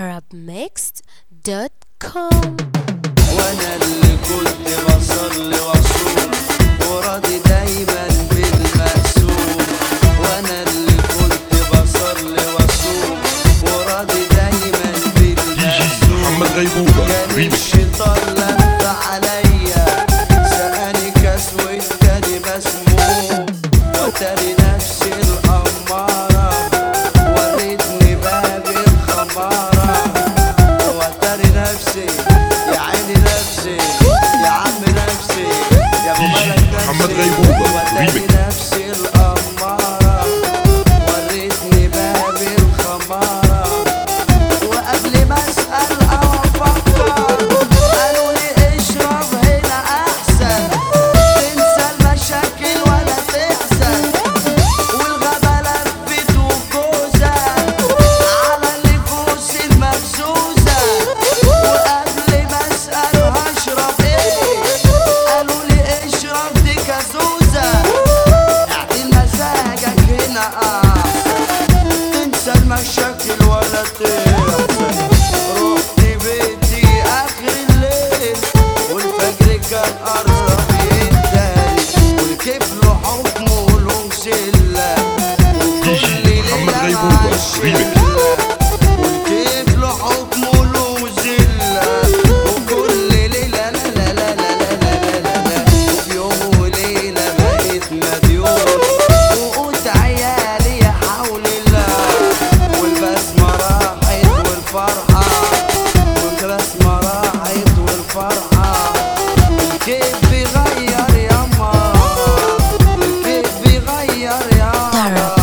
arabmixed.com وانا اللي كنت بصلي واصوم وراضي دايما بالمقسوم وانا اللي كنت بصلي واصوم وراضي دايما بالمقسوم محمد غيبوبة كان ريمكس الشيطان لف عليا سقاني كاس والتاني مسموم وتاني نفسي الأمارة وريتني باب الخمارة وتاني نفسي يا عيني نفسي يا عم نفسي يا ابو دي جي ملك محمد نفسي غيبوبة وتاني ريمكس. نفسي الأمارة وريتني باب الخمارة وقبل ما اسال او افكر قالوا لي اشرب هنا احسن تنسى المشاكل ولا تحزن والغابه لفت وجوزه على النفوس المبزوزه وقبل ما اسال هشرب ايه قالوا لي اشرب دي كازوزه اعدل مزاجك هنا احسن تنسى المشاكل ولا تحزن رحت بيتي اخر الليل والفجر كان قرب يداني والكيف له حكمه له مسله دي جي وكل ليله محمد مع غيبوبة الشله ريمكس. والكيف له حكمه له مذله وكل ليله لا لا لا لا لا لا لا لا وفي يوم وليله بقيت مديون وقلت عيالي يا حول الله والبسمه راحت والفرحه والبسمه راحت والفرحه الكيف بيغير ياما الكيف بيغير ياما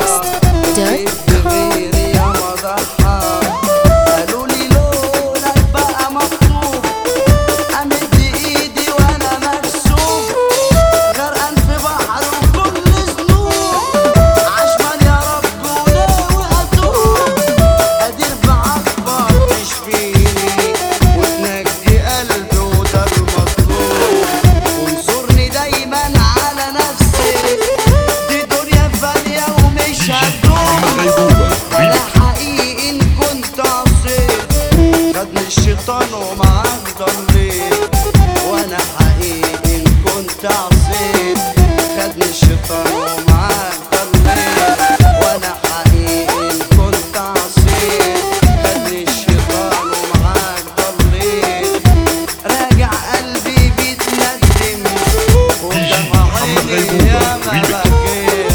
كيف بغير يا مضحى قالوا لي لونك بقى مكتوب امد ايدي وانا مكسوب غرقان في بحر وكل ذنوب عشمان يا رب وناوي اتوب قادر بعبر تشفيني وتنجي قلبي وده المطلوب وانصرني دايما على نفسي دي دنيا فانية ومش هتدوم غيبوبة ولا ريمكس. حقيقي ان كنت عصيت خدني الشيطان ومعاك ضليت وانا حقيقي ان كنت عصيت خدني الشيطان ومعاك ضليت وانا حقيقي ان كنت عصيت خدني الشيطان ومعاك ضليت راجع قلبي بيتندم ودمع محمد عيني غيبوبة يا ما ريمكس. بكيت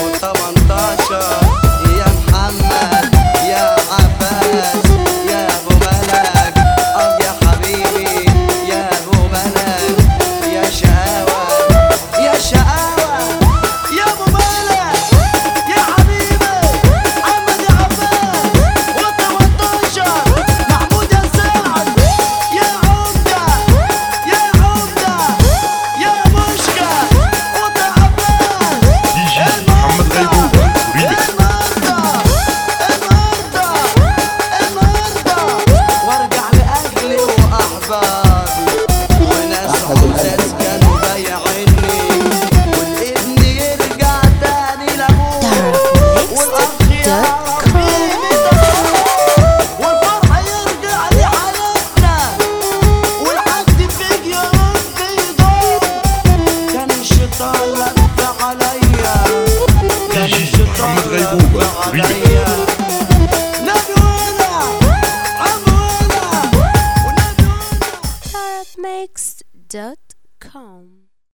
و18 يا محمد يا عباس يا ابو ملك اه يا حبيبي يا ابو ملك يا شقاوة يا شقاوة يا ابو ملك يا حبيبي محمد يا عباس و18 محمود يا سعد يا عمدة يا عمدة يا مشكا وده عباس دي جي محمد غيبوبة ريمكس. النهارده النهارده النهارده وارجع لاهلي واحبابي وناس عزاز كانوا بايعيني والابن يرجع تاني لابوه والاخ يعرف قيمته والفرحه يرجع لحياتنا والعهد فيك يا رب يدوم كان الشيطان لف عليا كان دي جي الشيطان محمد غيبوبة لف ريمكس. عليا نبي وانا عم وانا ونبي وانا arabmixed.com